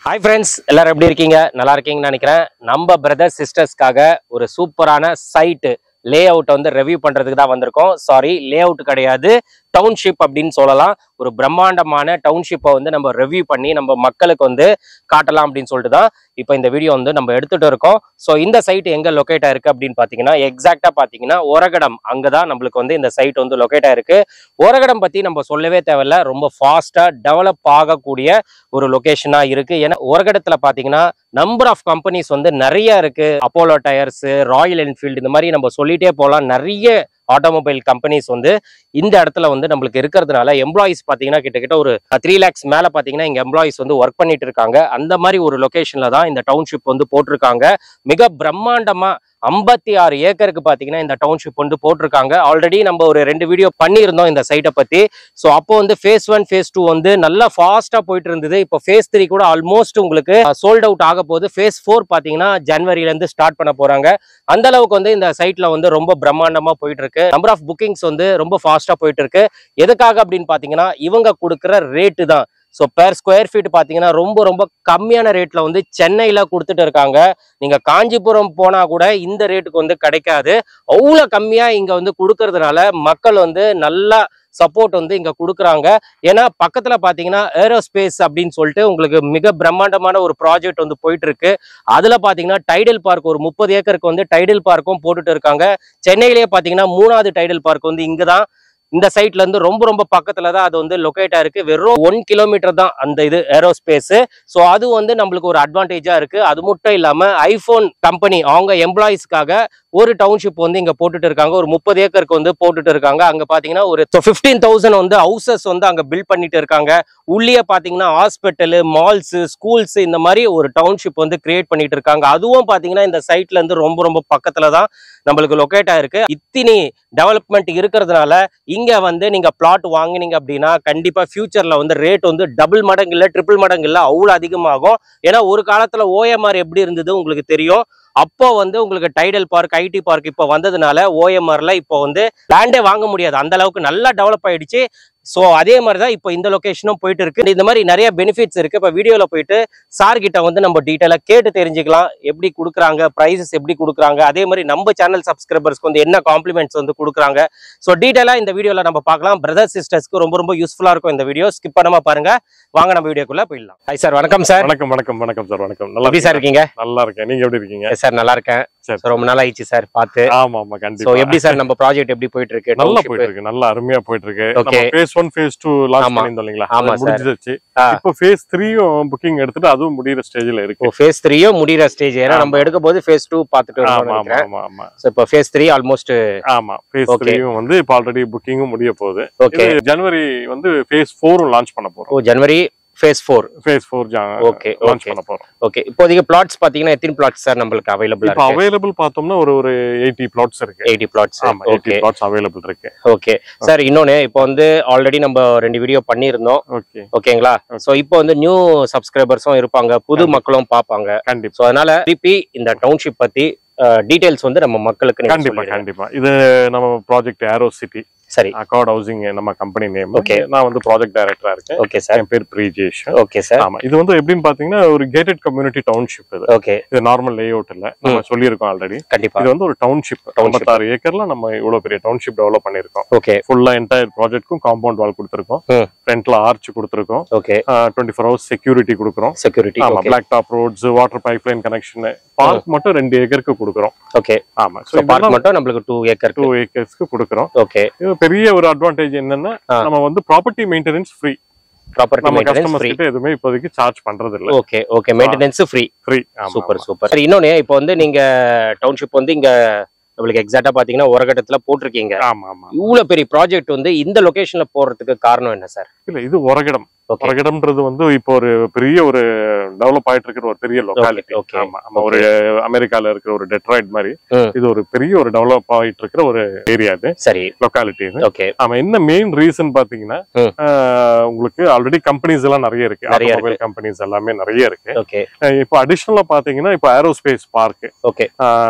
Hi friends எல்லாரும் எப்படி இருக்கீங்க நல்லா இருக்கீங்கன்னு நினைக்கிறேன் நம்ம பிரதர் சிஸ்டர்ஸ்க்காக ஒரு சூப்பரான சைட்டு லே அவுட் வந்து ரெவ்யூ பண்றதுக்கு தான் வந்திருக்கோம் சாரி லே அவுட் கிடையாது டவுன்ஷிப் அப்படின்னு சொல்லலாம் ஒரு பிரம்மாண்டமான டவுன்ஷிப்பை வந்து நம்ம ரெவ்யூ பண்ணி நம்ம மக்களுக்கு வந்து காட்டலாம் அப்படின்னு சொல்லிட்டு தான் இப்போ இந்த வீடியோ வந்து நம்ம எடுத்துட்டு இருக்கோம் ஸோ இந்த சைட் எங்க லொக்கேட் ஆயிருக்கு அப்படின்னு பார்த்தீங்கன்னா எக்ஸாக்டா பார்த்தீங்கன்னா ஒரகடம் அங்கே தான் நம்மளுக்கு வந்து இந்த சைட் வந்து லொக்கேட் ஆயிருக்கு ஒரகடம் பத்தி நம்ம சொல்லவே தேவையில்ல ரொம்ப ஃபாஸ்டா டெவலப் ஆகக்கூடிய ஒரு லொகேஷனா இருக்கு ஏன்னா ஒரகடத்துல பாத்தீங்கன்னா நம்பர் ஆஃப் கம்பெனிஸ் வந்து நிறைய இருக்கு அப்போலோ டயர்ஸ் ராயல் என்ஃபீல்டு இந்த மாதிரி நம்ம சொல்லிட்டே போகலாம் நிறைய ஆட்டோமொபைல் கம்பெனிஸ் வந்து இந்த இடத்துல வந்து நம்மளுக்கு இருக்கிறதுனால எம்ப்ளாயிஸ் பார்த்தீங்கன்னா கிட்டத்தட்ட ஒரு த்ரீ லேக்ஸ் மேலே பார்த்தீங்கன்னா இங்கே எம்ப்ளாயிஸ் வந்து ஒர்க் பண்ணிட்டு இருக்காங்க அந்த மாதிரி ஒரு லொகேஷனில் தான் இந்த டவுன்ஷிப் வந்து போட்டிருக்காங்க மிக பிரம்மாண்டமா ஐம்பத்தி ஆறு ஏக்கருக்கு பார்த்தீங்கன்னா இந்த டவுன்ஷிப் வந்து போட்டிருக்காங்க ஆல்ரெடி நம்ம ஒரு ரெண்டு வீடியோ பண்ணியிருந்தோம் இந்த சைட்டை பற்றி ஸோ அப்போ வந்து ஃபேஸ் ஒன் ஃபேஸ் டூ வந்து நல்லா ஃபாஸ்ட்டாக போயிட்டு இருந்தது இப்போ ஃபேஸ் த்ரீ கூட ஆல்மோஸ்ட் உங்களுக்கு சோல்ட் அவுட் ஆக போகுது ஃபேஸ் ஃபோர் பார்த்தீங்கன்னா ஜனவரியிலேருந்து ஸ்டார்ட் பண்ண போகிறாங்க அந்த அளவுக்கு வந்து இந்த சைட்ல வந்து ரொம்ப பிரம்மாண்டமா போயிட்டு இருக்கு நம்பர் ஆஃப் புக்கிங்ஸ் வந்து ரொம்ப ஃபாஸ்டா போயிட்டு இருக்கு எதுக்காக அப்படின்னு பாத்தீங்கன்னா இவங்க கொடுக்குற ரேட்டு தான் ஸோ பெர் ஸ்கொயர் ஃபீட் பார்த்தீங்கன்னா ரொம்ப ரொம்ப கம்மியான ரேட்ல வந்து சென்னையில கொடுத்துட்டு இருக்காங்க நீங்க காஞ்சிபுரம் போனா கூட இந்த ரேட்டுக்கு வந்து கிடைக்காது அவ்வளோ கம்மியா இங்க வந்து கொடுக்கறதுனால மக்கள் வந்து நல்லா சப்போர்ட் வந்து இங்க கொடுக்குறாங்க ஏன்னா பக்கத்துல பாத்தீங்கன்னா ஏரோஸ்பேஸ் அப்படின்னு சொல்லிட்டு உங்களுக்கு மிக பிரம்மாண்டமான ஒரு ப்ராஜெக்ட் வந்து போயிட்டு இருக்கு அதுல பாத்தீங்கன்னா டைடல் பார்க் ஒரு முப்பது ஏக்கருக்கு வந்து டைடல் பார்க்கும் போட்டுட்டு இருக்காங்க சென்னையிலேயே பாத்தீங்கன்னா மூணாவது டைடல் பார்க் வந்து இங்கதான் இந்த சைட்ல இருந்து ரொம்ப ரொம்ப பக்கத்துல தான் அது வந்து லொக்கேட் ஆயிருக்கு வெறும் ஒன் கிலோமீட்டர் தான் அந்த இது ஏரோஸ்பேஸ் ஸோ அது வந்து நம்மளுக்கு ஒரு அட்வான்டேஜா இருக்கு அது மட்டும் இல்லாம ஐபோன் கம்பெனி அவங்க எம்ப்ளாயிஸ்க்காக ஒரு டவுன்ஷிப் வந்து இங்க போட்டுட்டு இருக்காங்க ஒரு முப்பது ஏக்கருக்கு வந்து போட்டுட்டு இருக்காங்க அங்க பாத்தீங்கன்னா ஒரு ஃபிஃப்டீன் தௌசண்ட் வந்து ஹவுசஸ் வந்து அங்க பில்ட் பண்ணிட்டு இருக்காங்க உள்ளே பாத்தீங்கன்னா ஹாஸ்பிட்டலு மால்ஸ் ஸ்கூல்ஸ் இந்த மாதிரி ஒரு டவுன்ஷிப் வந்து கிரியேட் பண்ணிட்டு இருக்காங்க அதுவும் பாத்தீங்கன்னா இந்த சைட்ல இருந்து ரொம்ப ரொம்ப பக்கத்துல தான் நம்மளுக்கு லொக்கேட் ஆயிருக்கு இத்தினி டெவலப்மெண்ட் இருக்கிறதுனால இங்க வந்து நீங்க பிளாட் வாங்குனீங்க அப்படின்னா கண்டிப்பா ஃபியூச்சர்ல வந்து ரேட் வந்து டபுள் மடங்கு இல்ல ட்ரிபிள் மடங்கு இல்ல அவ்வளவு அதிகமாகும் ஏன்னா ஒரு காலத்துல ஓஎம்ஆர் எப்படி இருந்தது உங்களுக்கு தெரியும் அப்போ வந்து உங்களுக்கு டைடல் பார்க் ஐடி பார்க் இப்போ வந்ததுனால ஓஎம்ஆர்ல இப்போ வந்து லேண்டே வாங்க முடியாது அந்த அளவுக்கு நல்லா டெவலப் ஆயிடுச்சு ஸோ அதே மாதிரி தான் இப்போ இந்த லொகேஷனும் போயிட்டு இருக்கு இந்த மாதிரி நிறைய பெனிஃபிட்ஸ் இருக்கு இப்போ வீடியோவில் போயிட்டு சார் கிட்ட வந்து நம்ம டீட்டெயிலாக கேட்டு தெரிஞ்சுக்கலாம் எப்படி கொடுக்குறாங்க ப்ரைஸஸ் எப்படி கொடுக்குறாங்க அதே மாதிரி நம்ம சேனல் சப்ஸ்கிரைபர்ஸ்க்கு வந்து என்ன காம்ப்ளிமெண்ட்ஸ் வந்து கொடுக்குறாங்க ஸோ டீட்டெயிலாக இந்த வீடியோவில் நம்ம பார்க்கலாம் பிரதர் சிஸ்டர்ஸ்க்கு ரொம்ப ரொம்ப யூஸ்ஃபுல்லாக இருக்கும் இந்த வீடியோ ஸ்கிப் பண்ணாம பாருங்க வாங்க நம்ம வீடியோக்குள்ள போயிடலாம் ஹாய் சார் வணக்கம் சார் வணக்கம் வணக்கம் வணக்கம் சார் வணக்கம் நல்லா எப்படி சார் இருக்கீங்க நல்லா இருக்கேன் நீங்க எப்படி இருக்கீங்க சார் நல்லா இருக்கேன் சரி. So, ரொம்ப நாள் ஆயிடுச்சு சார் பார்த்து ஆமா ஆமா ஸோ கண்டிப்பா எப்படி சார் நம்ம ப்ராஜெக்ட் எப்படி போயிட்டு இருக்கு நல்லா Township? போயிட்டு இருக்கு நல்லா அருமையா போயிட்டு இருக்கு Okay. Phase one phase two launch ஆமா. பண்ணிருந்தோம் இல்லைங்களா ஆமா அது sir. முடிஞ்சிருச்சு ஆ. இப்போ ஃபேஸ் த்ரீயும் புக்கிங் எடுத்துட்டு அதுவும் முடியிற ஸ்டேஜ்ல இருக்கு ஓ ஃபேஸ் த்ரீயும் முடிகிற ஸ்டேஜ் ஏன்னா நம்ம ஆமா. எடுக்கும் போது ஃபேஸ் டூ பார்த்துட்டு ஆமா இருக்கோம்னு ஆமா நினைக்கிறேன் ஆமா ஆமா ஸோ இப்போ ஃபேஸ் த்ரீ ஆல்மோஸ்ட் ஆமா ஃபேஸ் Okay. த்ரீயும் வந்து இப்போ ஆல்ரெடி புக்கிங்கும் முடிய போகுது ஓகே இது ஜனவரி வந்து ஃபேஸ் ஃபோரும் லான்ச் பண்ண போறோம் ஓ ஜனவரி phase four phase four Okay, launch okay. பண்ண போறோம் ஓகே இப்போதைக்கு பிளாட்ஸ் பார்த்தீங்கன்னா எத்தனை பிளாட்ஸ் சார் நம்மளுக்கு அவைலபிள் இப்போ இருக்கு அவைலபிள் பார்த்தோம்னா ஒரு ஒரு எயிட்டி பிளாட்ஸ் இருக்கு எயிட்டி பிளாட்ஸ் ஆமா எயிட்டி ஓகே பிளாட்ஸ் அவைலபிள் இருக்கு ஓகே சார் இன்னொன்னு இப்போ வந்து ஆல்ரெடி நம்ம ரெண்டு வீடியோ பண்ணியிருந்தோம் ஓகே ஓகேங்களா ஸோ இப்போ வந்து நியூ சப்ஸ்கிரைபர்ஸும் இருப்பாங்க புது கண்டிப்பா. மக்களும் பார்ப்பாங்க கண்டிப்பா ஸோ அதனால திருப்பி இந்த டவுன்ஷிப் பத்தி டீடைல்ஸ் வந்து நம்ம மக்களுக்கு நீங்க கண்டிப்பா சொல்லிடுங்க. கண்டிப்பா இது நம்ம ப்ராஜெக்ட் ஏரோ சிட்டி சரி அக்கார்ட் ஹவுசிங் நம்ம கம்பெனி நேம் Okay. நான் வந்து ப்ராஜெக்ட் டைரக்டரா இருக்கேன் ஓகே சார் என் பேர் பிரிஜேஷ் ஓகே சார் ஆமா இது வந்து எப்படின்னு பாத்தீங்கன்னா ஒரு கேட்டட் கம்யூனிட்டி டவுன்ஷிப் இது ஓகே இது நார்மல் லே அவுட் இல்ல நம்ம சொல்லியிருக்கோம் ஆல்ரெடி கண்டிப்பா இது வந்து ஒரு டவுன்ஷிப் ஐம்பத்தாறு ஏக்கர்ல நம்ம இவ்வளவு பெரிய டவுன்ஷிப் டெவலப் பண்ணிருக்கோம் ஓகே ஃபுல்லா என்டையர் ப்ராஜெக்ட்க்கும் காம்பவுண்ட் வால் கொடுத்துருக்கோம் ம். ஃப்ரண்ட்ல ஆர்ச் கொடுத்துருக்கோம் okay twenty four hours security கொடுக்குறோம் செக்யூரிட்டி ஆமா okay black top roads water pipeline connection park மட்டும் ரெண்டு ஏக்கருக்கு கொடுக்குறோம் ஓகே ஆமா ஸோ பார்க் மட்டும் நம்மளுக்கு டூ ஏக்கர் டூ ஏக்கர்ஸ்க்கு கொடுக்குறோம் ஓகே இது பெரிய ஒரு அட்வான்டேஜ் என்னன்னா ஆ. நம்ம வந்து ப்ராப்பர்ட்டி மெயின்டெனன்ஸ் ஃப்ரீ ப்ராப்பர்ட்டி நம்ம மெயின்டெனன்ஸ் கஸ்டமர்ஸ் ஃப்ரீ கிட்ட எதுவுமே இப்போதைக்கு சார்ஜ் பண்றது இல்ல okay okay maintenance free free super super சரி இன்னொன்னு இப்போ வந்து நீங்க டவுன்ஷிப் வந்து இங்க நம்மளுக்கு எக்ஸாக்டா பாத்தீங்கன்னா உரகட்டத்துல போட்டிருக்கீங்க ஆமா ஆமா இவ்வளவு பெரிய ப்ராஜெக்ட் வந்து இந்த லொகேஷன்ல போறதுக்கு காரணம் என்ன சார் இல்ல இது ஒரகடம் ஓகே ஒரகடம்ன்றது வந்து இப்போ ஒரு பெரிய ஒரு டெவலப் ஆயிட்டு இருக்கிற ஒரு பெரிய லொகாலிட்டி okay, ஆமா நம்ம ஒரு அமெரிக்கால இருக்கிற ஒரு டெட்ராய்ட் மாதிரி ம். இது ஒரு பெரிய ஒரு டெவலப் ஆயிட்டு இருக்கிற ஒரு ஏரியா இது சரி லொகாலிட்டி இது ஓகே ஆமா என்ன மெயின் ரீசன் பாத்தீங்கன்னா ம். ஆஹ், உங்களுக்கு ஆல்ரெடி கம்பெனிஸ் எல்லாம் நிறைய இருக்கு நிறைய ஆட்டோமொபைல் கம்பெனிஸ் எல்லாமே நிறைய இருக்கு ஓகே அஹ் இப்போ அடிஷனலா பாத்தீங்கன்னா இப்போ aerospace park okay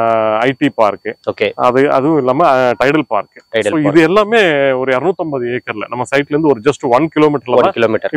IT park okay அது அதுவும் இல்லாம டைடல் பார்க் Tidal இது எல்லாமே ஒரு 250 ஏக்கர்ல நம்ம சைட்ல இருந்து ஒரு ஜஸ்ட் ஒன் கிலோமீட்டர்ல ஒன் கிலோமீட்டர் இப்போ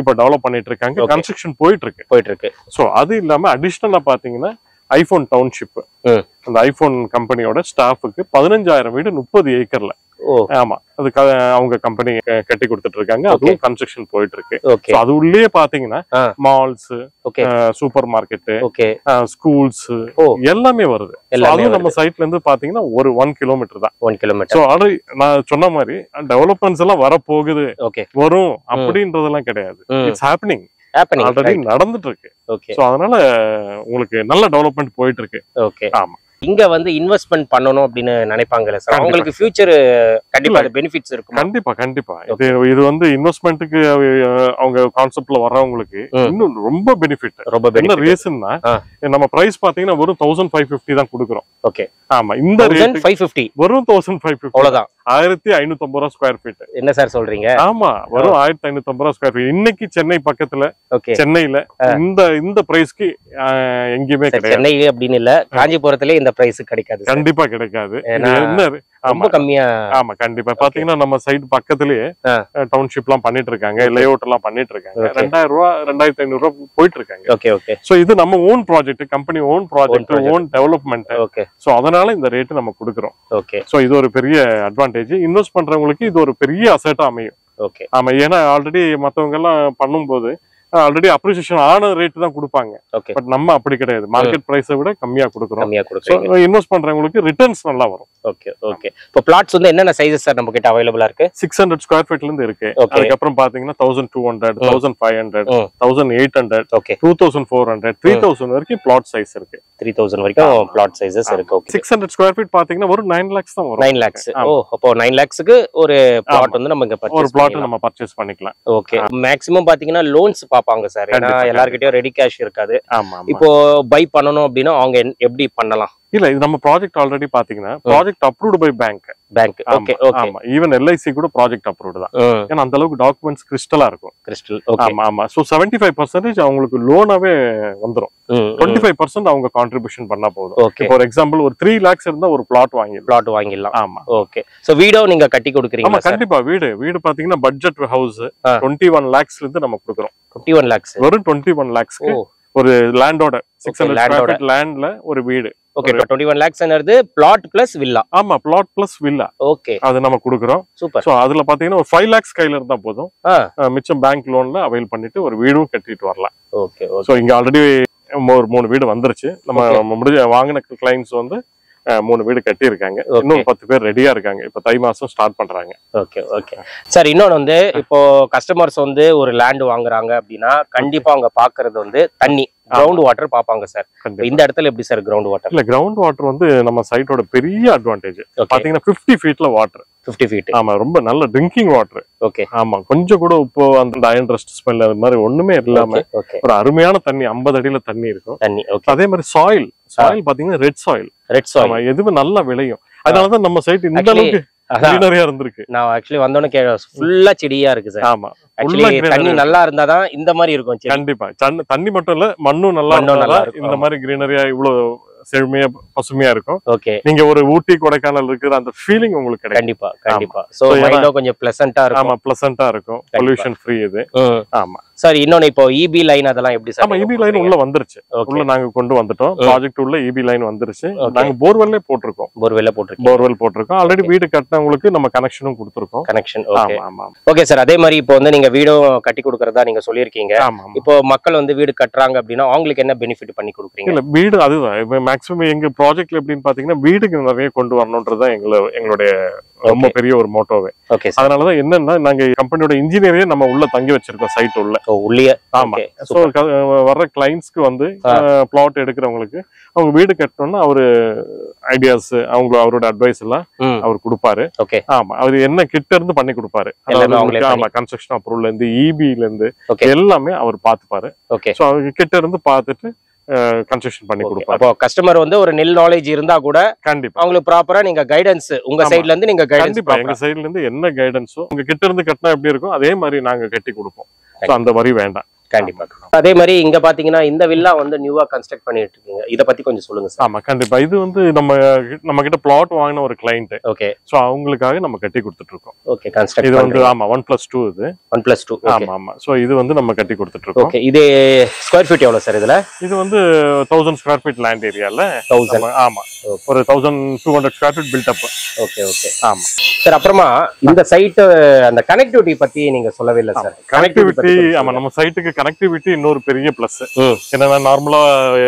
இப்ப டெவலப் பண்ணிட்டு இருக்காங்க Okay. கன்ஸ்ட்ரக்ஷன் போயிட்டு இருக்கு போயிட்டு இருக்கு சோ அது இல்லாம அடிஷ்னலா பாத்தீங்கன்னா ஐபோன் டவுன்ஷிப் ம். அந்த ஐபோன் கம்பெனியோட ஸ்டாஃபுக்கு பதினஞ்சாயிரம் வீடு முப்பது ஏக்கர்ல ஓ ஆமா அது க- அவங்க கம்பெனி கட்டி கொடுத்துட்டு இருக்காங்க அதுவும் கன்ஸ்ட்ரக்ஷன் போயிட்டு இருக்கு ஓகே So அது உள்ளே பாத்தீங்கன்னா ஆ. Malls okay super market okay schools ஓ. எல்லாமே வருது So எல்லாமே அதுவும் நம்ம சைட்ல இருந்து பாத்தீங்கன்னா ஒரு ஒன் கிலோமீட்டர் தான் ஒன் கிலோமீட்டர் சோ ஆல்ரெடி நான் சொன்ன மாதிரி டெவலப்மெண்ட்ஸ் எல்லாம் வர போகுது ஓகே வரும் அப்படின்றதெல்லாம் கிடையாது இட்ஸ் ஹேப்பனிங் ஆல்ரெடி ஹேப்பனிங் நடந்துட்டு இருக்கு ஓகே சோ அதனால உங்களுக்கு நல்ல டெவலப்மெண்ட் போயிட்டு இருக்கு ஓகே ஆமா. இங்க வந்து இன்வெஸ்ட்மெண்ட் பண்ணணும் அப்படின்னு நினைப்பாங்கல்ல சார் கண்டிப்பா. அவங்களுக்கு ஃபியூச்சர் கண்டிப்பா அது பெனிஃபிட்ஸ் இருக்கும் கண்டிப்பா கண்டிப்பா இது இது வந்து இன்வெஸ்ட்மெண்ட்டுக்கு அவங்க கான்செப்ட்ல வர்றவங்களுக்கு ம். இன்னும் ரொம்ப பெனிஃபிட் ரொம்ப என்ன பெனிஃபிட் ரீசன்னா ஆ. நம்ம பிரைஸ் பாத்தீங்கன்னா வெறும் தௌசண்ட் ஃபைவ் ஃபிஃப்டி தான் கொடுக்குறோம் ஓகே ஆமா இந்த ரேட் ஃபைவ் ஃபிஃப்டி வெறும் தௌசண்ட் ஃபைவ் ஃபிஃப்டி அவ்வளவுதான் ஆயிரத்தி ஐநூத்தி ஐம்பது ரூபா ஸ்கொயர் ஃபீட் என்ன சார் சொல்றீங்க ஆமா வெறும் ஆயிரத்தி ஐநூத்தி ஐம்பது ரூபா ஸ்கொயர் ஃபீட் இன்னைக்கு சென்னை பக்கத்துல ஓகே சென்னையில இந்த இந்த பிரைஸ்க்கு எங்கேயுமே கிடையாது சென்னை அப்படின்னு இல்ல காஞ்சிபுரத்திலே இந்த பிரைஸ் கிடைக்காது sir. கண்டிப்பா கிடைக்காது ஏன்னா, இது என்ன ரொம்ப ஆமா கம்மியா ஆமா கண்டிப்பா பாத்தீங்கன்னா நம்ம சைடு பக்கத்துலயே ஆ. டவுன்ஷிப் எல்லாம் பண்ணிட்டு இருக்காங்க லே அவுட் எல்லாம் பண்ணிட்டு இருக்காங்க Okay. ரெண்டாயிரம் ரூபா ரெண்டாயிரத்தி ஐநூறு ரூபா போயிட்டு இருக்காங்க ஓகே ஓகே சோ இது நம்ம own project company own project project. Own development okay so அதனால இந்த ரேட் நம்ம கொடுக்குறோம் ஓகே சோ இது ஒரு பெரிய அட்வான்டேஜ் இன்வெஸ்ட் பண்றவங்களுக்கு இது ஒரு பெரிய அசெட்டா அமையும் ஓகே ஆமா ஏன்னா ஆல்ரெடி மத்தவங்க எல்லாம் பண்ணும்போது ஆல்ரெடி அப்ரிசியேஷன் ஆன ரேட் தான் கொடுப்பாங்க ஓகே பட் நம்ம அப்படி கிடையாது மார்க்கெட் பிரைஸை விட கம்மியா கொடுக்குறோம் கம்மியா ஸோ கொடுக்குறீங்க இன்வெஸ்ட் பண்றவங்களுக்கு ரிட்டர்ன்ஸ் நல்லா வரும் ஓகே ஓகே இப்போ பிளாட்ஸ் வந்து என்னென்ன சைஸஸ் சார் நம்ம கிட்ட அவைலபிளா இருக்கு சிக்ஸ் ஹண்ட்ரட் ஸ்கொயர் ஃபீட்ல இருந்து இருக்கு ஓகே அதுக்கப்புறம் பாத்தீங்கன்னா தௌசண்ட் டூ ஹண்ட்ரட் ம். தௌசண்ட் ஃபைவ் ஹண்ட்ரட் ம். Thousand eight hundred okay two thousand four hundred three thousand வரைக்கும் பிளாட் சைஸ் இருக்கு த்ரீ தௌசண்ட் வரைக்கும் பிளாட் சைஸஸ் இருக்கு okay six hundred square feet பாத்தீங்கன்னா ஒரு நைன் லேக்ஸ் தான் வரும் நைன் லேக்ஸ் ஆமா. ஓ அப்போ நைன் லேக்ஸ்க்கு ஒரு பிளாட் ஆமா. வந்து நம்ம இங்க ஒரு பர்ச்சேஸ் பிளாட் நம்ம பர்ச்சேஸ் பண்ணிக்கலாம் ஓகே மேக்ஸிமம் பாத்தீங்கன்னா லோன்ஸ் பாப்பாங்க சார் ஏன்னா கண்டிப்பா, எல்லார்கிட்டயும் ரெடி கேஷ் இருக்காது ஆமா ஆமா. இப்போ பை பண்ணணும் அப்படின்னா அவங்க என்- எப்படி பண்ணலாம் இல்ல இது நம்ம ப்ராஜெக்ட் ஆல்ரெடி பாத்தீங்கன்னா project approved by bank bank okay okay ஆமா ஈவன் எல்ஐசி கூட ப்ராஜெக்ட் அப்ரூவ்டு தான் ஏன்னா அந்த அளவுக்கு டாக்குமெண்ட்ஸ் கிறிஸ்டலா இருக்கும் கிறிஸ்டல் ஓகே ஆமா ஆமா சோ செவன்டி ஃபைவ் பர்சன்டேஜ் அவங்களுக்கு லோனாவே வந்துரும் டுவெண்ட்டி ஃபைவ் பர்சன்ட் அவங்க கான்ட்ரிபியூஷன் பண்ணா போதும் ஓகே ஃபார் எக்ஸாம்பிள் ஒரு த்ரீ லேக்ஸ் இருந்தா ஒரு பிளாட் வாங்கிடலாம் பிளாட் வாங்கிடலாம் ஆமா ஓகே சோ வீடோ நீங்க கட்டி ஆமா கொடுக்குறீங்களா சார் கண்டிப்பா வீடு வீடு பாத்தீங்கன்னா பட்ஜெட் ஹவுஸ் ஆ. டுவெண்ட்டி ஒன் லேக்ஸ்ல இருந்து நம்ம கொடுக்குறோம் ஃபிஃப்டி ஒன் லேக்ஸ் வெறும் டுவெண்ட்டி ஒன் லேக்ஸ்க்கு ஓ ஒரு லேண்டோட சிக்ஸ் Okay, land ஓட. ஹண்ட்ரட் லேண்ட்ல ஒரு வீடு ஓகே டுவெண்ட்டி ஒன் லேக்ஸ்ங்கிறது பிளாட் பிளஸ் வில்லா ஆமா பிளாட் பிளஸ் வில்லா ஓகே அது நம்ம கொடுக்குறோம் சூப்பர் சோ அதுல பாத்தீங்கன்னா ஒரு ஃபைவ் லேக்ஸ் கையில இருந்தா போதும் ஆ அஹ் மிச்சம் பேங்க் லோன்ல அவைல் பண்ணிட்டு ஒரு வீடும் கட்டிட்டு வரலாம் ஓகே ஓகே சோ இங்க ஆல்ரெடி ஒரு மூணு வீடு வந்துருச்சு நம்ம Okay. நம்ம முடிஞ்ச வாங்கின கிளைண்ட்ஸ் வந்து அஹ், மூணு வீடு கட்டி இருக்காங்க Okay. இன்னும் பத்து பேர் ரெடியா இருக்காங்க இப்ப தை மாசம் ஸ்டார்ட் பண்றாங்க ஓகே ஓகே சார் இன்னொன்று வந்து இப்போ கஸ்டமர்ஸ் வந்து ஒரு லேண்ட் வாங்குறாங்க அப்படின்னா கண்டிப்பா அவங்க பாக்குறது வந்து தண்ணி கிரவுண்ட் வாட்டர் பாப்பாங்க சார் கண்டிப்பா இந்த இடத்துல எப்படி சார் கிரவுண்ட் வாட்டர் இல்ல கிரவுண்ட் வாட்டர் வந்து நம்ம சைட்டோட பெரிய அட்வான்டேஜ் ஓகே பாத்தீங்கன்னா 50 ஃபீட்ல வாட்டர் ஃபிஃப்டி ஃபீட் ஆமா ரொம்ப நல்ல ட்ரிங்கிங் வாட்டர் ஓகே ஆமா கொஞ்சம் கூட உப்பு அந்த அயன் ரஸ்ட் ஸ்மெல் அது மாதிரி ஒண்ணுமே இல்லாம ஓகே ஒரு அருமையான தண்ணி 50 அடியில தண்ணி இருக்கும் தண்ணி ஓகே அதே மாதிரி சாயில் சாயில் பாத்தீங்கன்னா ரெட் சாயில் ரெட் சாயில் ஆமா எதுவுமே நல்லா விளையும் அதனாலதான் நம்ம சைட் இந்த Actually, அளவுக்கு அதான் greenery-ஆ இருந்திருக்கு நான் ஆக்சுவலி வந்தோடனே கே ஃபுல்லா செடியா இருக்கு சார் ஆமா ஆக்சுவலி greenery தண்ணி இருக்கு. நல்லா இருந்தாதான் இந்த மாதிரி இருக்கும் செடி கண்டிப்பா தண்ணி- தண்ணி மட்டும் இல்ல மண்ணும் நல்லா மண்ணும் நல்லா இருந்தாதான் இருக்கும், இந்த ஆமா. மாதிரி கிரீனரியா இவ்வளவு செழுமையா பசுமையா இருக்கும் ஓகே நீங்க ஒரு ஊட்டி கொடைக்கானல் இருக்கிற அந்த ஃபீலிங் உங்களுக்கு கிடைக்கும் கண்டிப்பா கண்டிப்பா சோ So, ஏன்னா- மைண்டும் கொஞ்சம் பிளசண்டா இருக்கும் ஆமா பிளசண்டா இருக்கும் பொல்யூஷன் ஃப்ரீ இது ம். ஆமா சார் இன்னொன்னு இப்போ இபி லைன் அதெல்லாம் எப்படி சார் ஆமா இபி லைன் உள்ள வந்துருச்சு ஓகே உள்ள நாங்க கொண்டு வந்துட்டோம் ம். ப்ராஜெக்ட் உள்ள இபி லைன் வந்துருச்சு Okay. நாங்க போர்வெல்லே போட்டிருக்கோம் போர்வெல்ல போட்டிருக்கீங்க போர்வெல் போட்டிருக்கோம் ஆல்ரெடி வீடு கட்டினவங்களுக்கு நம்ம கனெக்ஷனும் கொடுத்துருக்கோம் கனெக்ஷன் ஓகே ஆமா ஆமா ஓகே சார் அதே மாதிரி இப்போ வந்து நீங்க வீடும் கட்டி கொடுக்கறதா நீங்க சொல்லியிருக்கீங்க ஆமா ஆமா இப்போ மக்கள் வந்து வீடு கட்டுறாங்க அப்படின்னா அவங்களுக்கு என்ன பெனிஃபிட் பண்ணி கொடுக்குறீங்க இல்ல வீடு அதுதான் இப்ப மேக்ஸிமம் எங்க ப்ராஜெக்ட்ல எப்படின்னு பாத்தீங்கன்னா வீடுக்கு நிறைய கொண்டு வரணும்ன்றதுதான் எங்கள எங்களுடைய ரொம்ப Okay. பெரிய ஒரு மோட்டோவே ஓகே சார் அதனாலதான் என்னன்னா நாங்க கம்பெனியோட இன்ஜினியரே நம்ம உள்ள தங்கி வச்சிருக்கோம் சைட் உள்ள ஓ உள்ளியே ஆமா ஓகே ஸோ வர்ற கிளைண்ட்ஸ்க்கு வந்து ஆ. பிளாட் எடுக்கிறவங்களுக்கு அவங்க வீடு கட்டணும்னா அவரு ஐடியாஸ் அவங்க அவரோட அட்வைஸ் எல்லாம் ம் அவர் கொடுப்பாரு ஓகே ஆமா அவர் என்ன கிட்ட இருந்து பண்ணி கொடுப்பாரு எல்லாமே அதாவது அவங்களே உங்களுக்கு, ஆமா கன்ஸ்ட்ரக்ஷன் அப்ரூவ்ல இருந்து இபில இருந்து ஓகே எல்லாமே அவர் பார்த்துப்பாரு ஓகே ஸோ அவங்க கிட்ட இருந்து பார்த்துட்டு கன்ஸ்ட்ரக்ஷன் பண்ணி ஓகே. கொடுப்பாரு அப்போ கஸ்டமர் வந்து ஒரு நெல் நாலேஜ் இருந்தா கூட கண்டிப்பா அவங்களுக்கு ப்ராப்பரா நீங்க கைடன்ஸ் உங்க ஆமா. சைடுல இருந்து நீங்க கைடன்ஸ் கண்டிப்பா எங்க சைடுல இருந்து என்ன கைடன்ஸோ உங்க கிட்ட இருந்து கட்டினா எப்படி இருக்கும் அதே மாதிரி நாங்க கட்டி கொடுப்போம் ஸோ அந்த வரி வேண்டாம் கண்டிப்பா அதே மாதிரி இங்க பாத்தீங்கன்னா இந்த வில்லா வந்து நியூவா கன்ஸ்ட்ரக்ட் பண்ணிட்டு இருக்கீங்க இத பத்தி கொஞ்சம் சொல்லுங்க சார் ஆமா கண்டிப்பா இது வந்து நம்ம நம்ம கிட்ட பிளாட் வாங்கின ஒரு கிளைண்ட் ஓகே சோ அவங்களுக்காக நம்ம கட்டி கொடுத்துட்டு இருக்கோம் ஓகே இது கன்ஸ்ட்ரக்ட் வந்து ஆமா ஒன் பிளஸ் டூ இது ஒன் பிளஸ் டூ ஆமா ஆமா சோ இது வந்து நம்ம கட்டி கொடுத்துட்டு இருக்கோம் ஓகே இது ஸ்கொயர் ஃபீட் எவ்வளவு சார் இதுல இது வந்து தௌசண்ட் ஸ்கொயர் ஃபீட் லேண்ட் ஏரியால தௌசண்ட் ஆமா ஒரு thousand two hundred square feet built up okay okay ஆமா சார் அப்புறமா இந்த சைட் அந்த கனெக்டிவிட்டி பத்தி நீங்க சொல்லவே இல்லை சார் கனெக்டிவிட்டி ஆமா நம்ம சைட்டுக்கு கனெக்டிவிட்டி இன்னொரு பெரிய பிளஸ் ம். என்னன்னா நார்மலா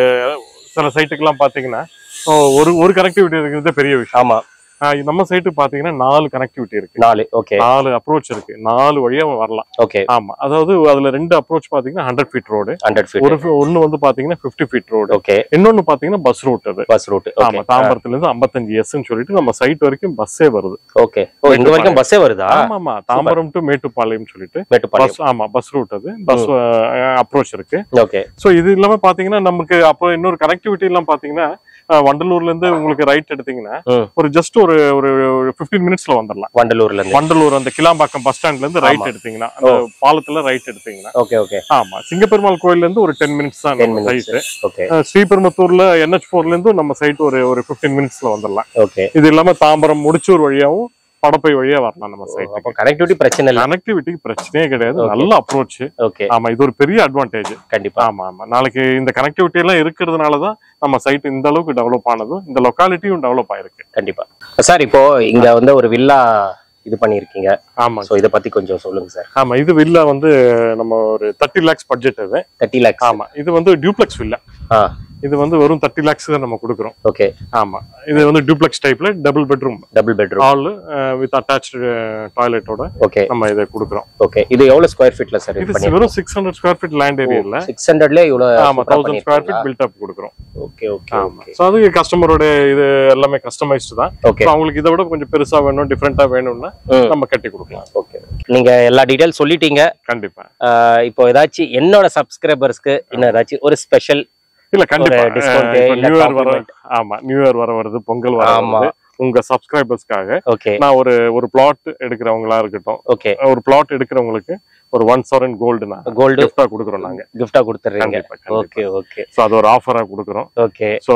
சில சைட்டுக்கெல்லாம் பாத்தீங்கன்னா ஓ, ஒரு ஒரு கனெக்டிவிட்டி இருக்கிறது பெரிய விஷயம் ஆமா ஆஹ் நம்ம சைட்டு பாத்தீங்கன்னா நாலு கனெக்டிவிட்டி இருக்கு நாலு ஓகே நாலு அப்ரோச் இருக்கு நாலு வழியா வரலாம் ஓகே ஆமா அதாவது அதுல ரெண்டு அப்ரோச் பாத்தீங்கன்னா hundred feet road hundred feet ஒரு ஒன்னு வந்து பாத்தீங்கன்னா 50 ஃபீட் ரோடு ஓகே இன்னொன்னு பாத்தீங்கன்னா பஸ் ரூட் அது பஸ் ரூட் ஆமா ஓகே தாம்பரத்துல இருந்து 55 எஸ்ன்னு சொல்லிட்டு நம்ம சைட் வரைக்கும் பஸ்ஸே வருது ஓகே ஓ இங்க வரைக்கும் பஸ்ஸே வருதா ஆமா ஆமா தாம்பரம் டு மேட்டுப்பாளையம் சொல்லிட்டு மேட்டுப்பாளையம் பஸ் ஆமா பஸ் ரூட் அது பஸ் அப்ரோச் இருக்கு ஓகே சோ இது இல்லாம பாத்தீங்கன்னா நமக்கு அப்போ இன்னொரு கனெக்டிவிட்டி எல்லாம் பாத்தீங்கன்னா அஹ், வண்டலூர்ல இருந்து உங்களுக்கு ரைட் எடுத்தீங்கன்னா ம். ஒரு ஜஸ்ட் ஒரு ஒரு பிப்டீன் மினிட்ஸ்ல வந்துடலாம் வண்டலூர்ல இருந்து வண்டலூர் அந்த கிளாம்பாக்கம் பஸ் ஸ்டாண்ட்ல இருந்து ரைட் ஆமா. எடுத்தீங்கன்னா அந்த பாலத்துல ரைட் எடுத்தீங்கன்னா ஓகே ஓகே ஆமா சிங்கப்பெருமாள் கோயில்ல இருந்து ஒரு டென் மினிட்ஸ் தான் டென் நம்ம மினிட்ஸ் சைட் ஓகே ஸ்ரீபெரும்பத்தூர்ல என்ஹெச் ஃபோர்ல இருந்து நம்ம சைட் ஒரு ஒரு பிப்டீன் மினிட்ஸ்ல வந்துடலாம் ஓகே இது இல்லாம தாம்பரம் முடிச்சூர் வழியாவும் படப்பை வழியா வரலாம் நம்ம சைட் அப்போ கனெக்டிவிட்டி பிரச்சனை இல்லை கனெக்டிவிட்டி பிரச்சனையே கிடையாது Okay. நல்ல அப்ரோச் ஓகே ஆமா இது ஒரு பெரிய அட்வான்டேஜ் கண்டிப்பா ஆமா ஆமா நாளைக்கு இந்த கனெக்டிவிட்டி எல்லாம் இருக்கிறதுனால தான் நம்ம சைட் இந்த அளவுக்கு டெவலப் ஆனதும் இந்த லொக்காலிட்டியும் டெவலப் ஆயிருக்கு கண்டிப்பா சார் இப்போ இங்க வந்து ஒரு வில்லா இது பண்ணிருக்கீங்க ஆமா சோ இத பத்தி கொஞ்சம் சொல்லுங்க சார் ஆமா இது வில்லா வந்து நம்ம ஒரு தேர்ட்டி லேக்ஸ் பட்ஜெட் இது தேர்ட்டி லேக்ஸ் ஆமா இது வந்து டியூப்ளெக்ஸ் வில்லா ஆ இது வந்து வெறும் தேர்ட்டி லேக்ஸ் தான் நம்ம கொடுக்குறோம் ஓகே ஆமா இது வந்து டியூப்ளெக்ஸ் டைப்ல double bedroom double bedroom hall with attach டாய்லெட்டோட ஓகே நம்ம இதை கொடுக்குறோம் ஓகே இது எவ்வளவு ஸ்கொயர் ஃபீட்ல சார் இது இது பண்ணி வெறும் six hundred square feet land ஏரியால சிக்ஸ் ஹண்ட்ரட்ல இவ்வளவு ஆமா thousand square feet built up கொடுக்குறோம் ஓகே ஓகே ஆமா ஓகே ஸோ அது கஸ்டமரோட இது எல்லாமே கஸ்டமைஸ்டு தான் ஓகே So அவங்களுக்கு இதை விட கொஞ்சம் பெருசா வேணும் டிஃப்ரெண்டா வேணும்னா ம். நம்ம கட்டி கொடுக்கலாம் ஓகே நீங்க எல்லா டீடைல்ஸ் சொல்லிட்டீங்க கண்டிப்பா ஆஹ் இப்போ ஏதாச்சும் என்னோட சப்ஸ்கிரைபர்ஸ்க்கு இன்னும் ஏதாச்சும் ஒரு ஸ்பெஷல் இல்ல கண்டிப்பா ஒரு discount அஹ் இப்ப இல்ல நியூ இயர் வர compliment. ஆமா நியூ இயர் வர வருது பொங்கல் வர ஆமா. வருது உங்க சப்ஸ்கிரைபர்ஸ்க்காக ஓகே நான் ஒரு ஒரு பிளாட் எடுக்கிறவங்களா இருக்கட்டும் ஓகே ஒரு பிளாட் எடுக்கிறவங்களுக்கு ஒரு ஒன் சவரன் கோல்டு நான் கோல்டு கிஃப்டா கொடுக்குறோம் நாங்க கிஃப்டா கொடுத்துறீங்க கண்டிப்பா கண்டிப்பா ஓகே ஓகே ஸோ அது ஒரு ஆஃபரா கொடுக்குறோம் ஓகே ஸோ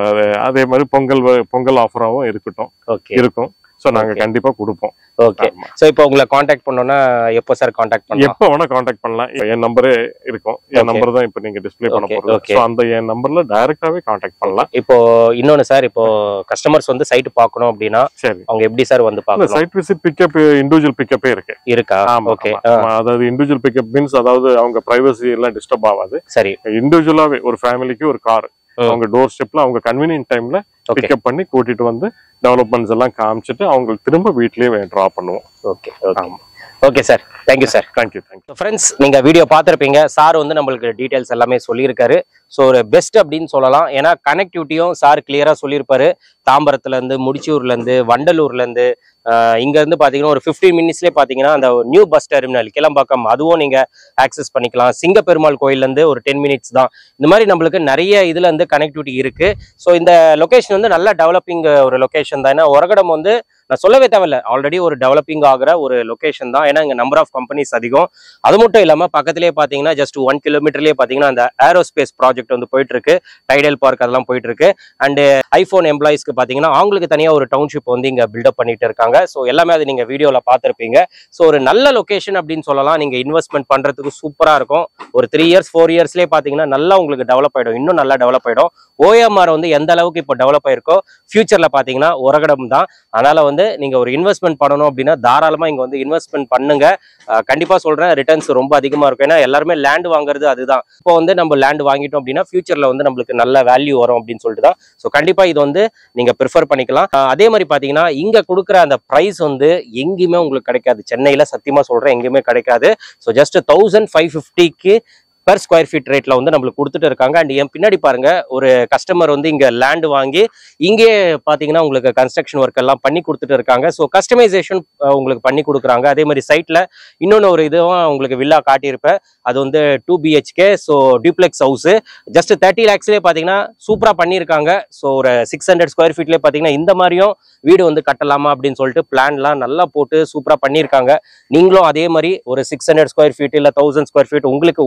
அதே மாதிரி பொங்கல் வ- பொங்கல் ஆஃபராகவும் இருக்கட்டும் ஓகே இருக்கும் ஸோ நாங்க Okay. கண்டிப்பா கொடுப்போம் ஓகே ஆமா. சோ இப்போ உங்களை காண்டாக்ட் பண்ணோம்னா எப்போ சார் காண்டாக்ட் பண்ணலாம் எப்ப வேணா காண்டாக்ட் பண்ணலாம் என் நம்பரே இருக்கும் என் Okay. நம்பர் தான் இப்ப நீங்க டிஸ்ப்ளே பண்ண Okay, போறது okay. ஸோ அந்த என் நம்பர்ல டைரக்டாவே காண்டாக்ட் பண்ணலாம் இப்போ இன்னொன்னு சார் இப்போ கஸ்டமர்ஸ் வந்து சைட் பார்க்கணும் அப்படின்னா சரி அவங்க எப்படி சார் வந்து இல்ல பார்க்கணும் சைட் விசிட் பிக்கப் இண்டிவிஜுவல் பிக்கப்பே இருக்கு இருக்கா ஆமா ஓகே ஆமா. ஆமா, அதாவது இண்டிவிஜுவல் பிக்கப் மீன்ஸ் அதாவது அவங்க பிரைவசி எல்லாம் டிஸ்டர்ப் ஆகாது சரி இண்டிவிஜுவலாவே ஒரு ஃபேமிலிக்கு ஒரு கார் ம். அவங்க டோர் ஸ்டெப்ல அவங்க கன்வீனியன்ட் டைம்ல ஓகே பிக்கப் பண்ணி கூட்டிட்டு வந்து டெவலப்மெண்ட்ஸ் எல்லாம் காமிச்சிட்டு அவங்களுக்கு திரும்ப வீட்லயே ட்ரா பண்ணுவோம் ஓகே ஓகே ஆமா okay sir thank you sir thank you thank you friends நீங்க வீடியோ பார்த்துருப்பீங்க சார் வந்து நம்மளுக்கு டீடைல்ஸ் எல்லாமே சொல்லியிருக்காரு ஸோ ஒரு பெஸ்ட் அப்படின்னு சொல்லலாம் ஏன்னா கனெக்டிவிட்டியும் சார் கிளியரா சொல்லியிருப்பாரு தாம்பரத்துல இருந்து முடிச்சூர்ல இருந்து வண்டலூர்ல இருந்து ஆஹ் இங்க இருந்து பாத்தீங்கன்னா ஒரு 15 மினிட்ஸ்லேயே பாத்தீங்கன்னா அந்த நியூ பஸ் டெர்மினல் கிளம்பாக்கம் அதுவும் நீங்க ஆக்சஸ் பண்ணிக்கலாம் சிங்கப்பெருமாள் கோயில்ல இருந்து ஒரு டென் மினிட்ஸ் தான் இந்த மாதிரி நம்மளுக்கு நிறைய இதுல இருந்து கனெக்டிவிட்டி இருக்கு ஸோ இந்த லொகேஷன் வந்து நல்ல டெவலப்பிங் ஒரு லொகேஷன் தான் ஏன்னா உரகடம் வந்து நான் சொல்லவே தேவையில்ல ஆல்ரெடி ஒரு டெவலப்பிங் ஆகிற ஒரு லொகேஷன் தான் ஏன்னா இங்க நம்பர் ஆஃப் கம்பெனிஸ் அதிகம் அது மட்டும் இல்லாம பக்கத்திலேயே பாத்தீங்கன்னா ஜஸ்ட் ஒன் கிலோமீட்டர்லயே பாத்தீங்கன்னா அந்த ஏரோஸ்பேஸ் ப்ராஜெக்ட் வந்து போயிட்டு இருக்கு டைடல் பார்க் அதெல்லாம் போயிட்டு இருக்கு அண்ட் ஐபோன் எம்ப்ளாயிஸ்க்கு பாத்தீங்கன்னா அவங்களுக்கு தனியா ஒரு டவுன்ஷிப் வந்து இங்க பில்டப் பண்ணிட்டு இருக்காங்க ஸோ எல்லாமே அது நீங்க வீடியோல பார்த்திருப்பீங்க ஸோ ஒரு நல்ல லொகேஷன் அப்படின்னு சொல்லலாம் நீங்க இன்வெஸ்ட்மெண்ட் பண்றதுக்கு சூப்பரா இருக்கும் ஒரு த்ரீ இயர்ஸ் ஃபோர் இயர்ஸ்லேயே பாத்தீங்கன்னா நல்லா உங்களுக்கு டெவலப் ஆயிடும் இன்னும் நல்லா டெவலப் ஆயிடும் ஓஎம்ஆர் வந்து எந்த அளவுக்கு இப்போ டெவலப் ஆயிருக்கோ ஃபியூச்சர்ல பாத்தீங்கன்னா உரகடம் தான் அதனால வந்து நீங்க ஒரு இன்வெஸ்ட்மெண்ட் பண்ணணும் அப்படின்னா தாராளமா இங்க வந்து இன்வெஸ்ட்மெண்ட் பண்ணுங்க அஹ் கண்டிப்பா சொல்றேன் ரிட்டர்ன்ஸ் ரொம்ப அதிகமா இருக்கும் ஏன்னா எல்லாருமே லேண்ட் வாங்குறது அதுதான் இப்போ வந்து நம்ம லேண்ட் வாங்கிட்டோம் அப்படின்னா ஃபியூச்சர்ல வந்து நம்மளுக்கு நல்ல வேல்யூ வரும் அப்படின்னு சொல்லிட்டு தான் ஸோ கண்டிப்பா இது வந்து நீங்க ப்ரிஃபர் பண்ணிக்கலாம் அஹ் அதே மாதிரி பாத்தீங்கன்னா இங்க கொடுக்குற அந்த ப்ரைஸ் வந்து எங்கேயுமே உங்களுக்கு கிடைக்காது சென்னையில சத்தியமா சொல்றேன் எங்கேயுமே கிடைக்காது ஸோ ஜஸ்ட் தௌசண்ட் ஃபைவ் ஃபிஃப்டிக்கு பெர் ஸ்கொயர் ஃபீட் ரேட்ல வந்து நம்மளுக்கு கொடுத்துட்டு இருக்காங்க அண்ட் என் பின்னாடி பாருங்க ஒரு கஸ்டமர் வந்து இங்க லேண்ட் வாங்கி இங்கே பாத்தீங்கன்னா உங்களுக்கு கன்ஸ்ட்ரக்ஷன் ஒர்க் எல்லாம் பண்ணி கொடுத்துட்டு இருக்காங்க ஸோ கஸ்டமைசேஷன் உங்களுக்கு பண்ணி கொடுக்குறாங்க அதே மாதிரி சைட்ல இன்னொன்று ஒரு இதுவும் உங்களுக்கு வில்லா காட்டியிருப்பேன் அது வந்து two BHK so duplex house just thirty லேக்ஸ்லேயே பார்த்தீங்கன்னா சூப்பராக பண்ணியிருக்காங்க ஸோ ஒரு சிக்ஸ் ஹண்ட்ரட் ஸ்கொயர் ஃபீட்லேயே பார்த்தீங்கன்னா இந்த மாதிரியும் வீடு வந்து கட்டலாமா அப்படின்னு சொல்லிட்டு பிளான்லாம் நல்லா போட்டு சூப்பராக பண்ணியிருக்காங்க நீங்களும் அதே மாதிரி ஒரு சிக்ஸ் ஹண்ட்ரட் ஸ்கொயர் ஃபீட் இல்லை தௌசண்ட் ஸ்கொயர் ஃபீட் உங்களுக்கு உங்கள் பட்ஜெட்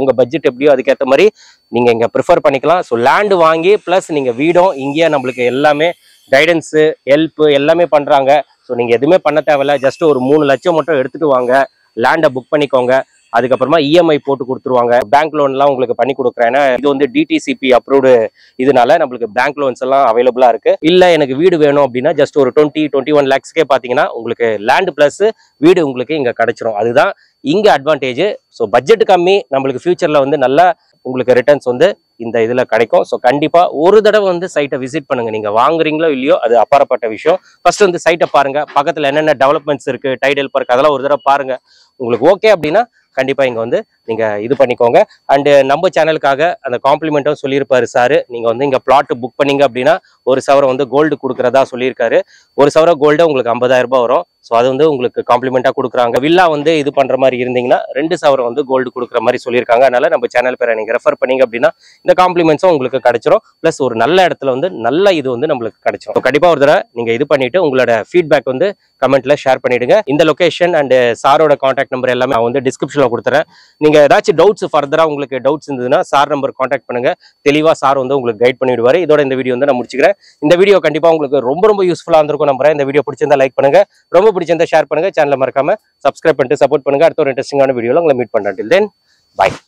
பட்ஜெட் எப்படியோ அதுக்கேற்ற மாதிரி நீங்க இங்க ப்ரிஃபர் பண்ணிக்கலாம் ஸோ லேண்ட் வாங்கி ப்ளஸ் நீங்க வீடும் இங்கேயே நம்மளுக்கு எல்லாமே கைடன்ஸு ஹெல்ப் எல்லாமே பண்றாங்க ஸோ நீங்க எதுவுமே பண்ண தேவையில்ல ஜஸ்ட் ஒரு மூணு லட்சம் மட்டும் எடுத்துட்டு வாங்க லேண்டை புக் பண்ணிக்கோங்க அதுக்கப்புறமா இஎம்ஐ போட்டு கொடுத்துருவாங்க பேங்க் லோன்லாம் உங்களுக்கு பண்ணி கொடுக்குறேன் ஏன்னா இது வந்து டிடிசிபி அப்ரூவ்டு இதனால நம்மளுக்கு பேங்க் லோன்ஸ் எல்லாம் அவைலபிளா இருக்கு இல்ல எனக்கு வீடு வேணும் அப்படின்னா ஜஸ்ட் ஒரு டுவெண்ட்டி டுவெண்ட்டி ஒன் லேக்ஸ்க்கே பாத்தீங்கன்னா உங்களுக்கு லேண்ட் பிளஸ் வீடு உங்களுக்கு இங்க கிடைச்சிரும் அதுதான் இங்க அட்வான்டேஜ் ஸோ பட்ஜெட் கம்மி நம்மளுக்கு ஃபியூச்சர்ல வந்து நல்ல உங்களுக்கு ரிட்டர்ன்ஸ் வந்து இந்த இதுல கிடைக்கும் ஸோ கண்டிப்பா ஒரு தடவை வந்து சைட்டை விசிட் பண்ணுங்க நீங்க வாங்குறீங்களோ இல்லையோ அது அப்பாற்பட்ட விஷயம் ஃபர்ஸ்ட் வந்து சைட்டை பாருங்க பக்கத்துல என்னென்ன டெவலப்மெண்ட்ஸ் இருக்கு டைடல் பார்க் அதெல்லாம் ஒரு தடவை பாருங்க உங்களுக்கு ஓகே அப்படின்னா கண்டிப்பா இங்க வந்து நீங்க இது பண்ணிக்கோங்க அண்டு நம்ம சேனலுக்காக அந்த காம்ப்ளிமெண்ட்டும் சொல்லியிருப்பாரு சார் நீங்க வந்து இங்க பிளாட் புக் பண்ணீங்க அப்படின்னா ஒரு சவரம் வந்து கோல்டு கொடுக்குறதா சொல்லியிருக்காரு ஒரு சவரம் கோல்டு உங்களுக்கு 50000 ரூபாய் வரும் ஸோ அது வந்து உங்களுக்கு காம்ப்ளிமெண்ட்டாக கொடுக்குறாங்க வில்லா வந்து இது பண்ற மாதிரி இருந்தீங்கன்னா ரெண்டு சவரம் வந்து கோல்டு கொடுக்குற மாதிரி சொல்லியிருக்காங்க அதனால நம்ம சேனல் பேரை நீங்க ரெஃபர் பண்ணீங்க அப்படின்னா இந்த காம்ப்ளிமெண்ட்ஸும் உங்களுக்கு கிடைச்சிரும் ப்ளஸ் ஒரு நல்ல இடத்துல வந்து நல்ல இது வந்து நம்மளுக்கு கிடைச்சிரும் So, கண்டிப்பா ஒரு தடவை நீங்க இது பண்ணிட்டு உங்களோட ஃபீட்பேக் வந்து கமெண்ட்ல ஷேர் பண்ணிடுங்க இந்த லொகேஷன் அண்ட் சாரோட காண்டாக்ட் நம்பர் எல்லாமே நான் வந்து டிஸ்கிரிப்ஷன்ல கொடுத்துறேன் நீங்க ஏதாச்சும் டவுட்ஸ் ஃபர்தரா உங்களுக்கு டவுட்ஸ் இருந்ததுன்னா சார் நம்பர் காண்டாக்ட் பண்ணுங்க தெளிவா சார் வந்து உங்களுக்கு கைட் பண்ணி விடுவாரு இதோட இந்த வீடியோ வந்து நான் முடிச்சுக்கிறேன் இந்த வீடியோ கண்டிப்பா உங்களுக்கு ரொம்ப ரொம்ப யூஸ்ஃபுல்லா இருந்திருக்கும் நம்புறேன் இந்த வீடியோ பிடிச்சிருந்தா லைக் பண்ணுங்க ரொம்ப பிடிச்சிருந்தா ஷேர் பண்ணுங்க சேனலை மறக்காம சப்ஸ்கிரைப் பண்ணிட்டு சப்போர்ட் பண்ணுங்க அடுத்த ஒரு இன்ட்ரெஸ்டிங்கான வீடியோல உங்களை மீட் பண்றேன் தென் பை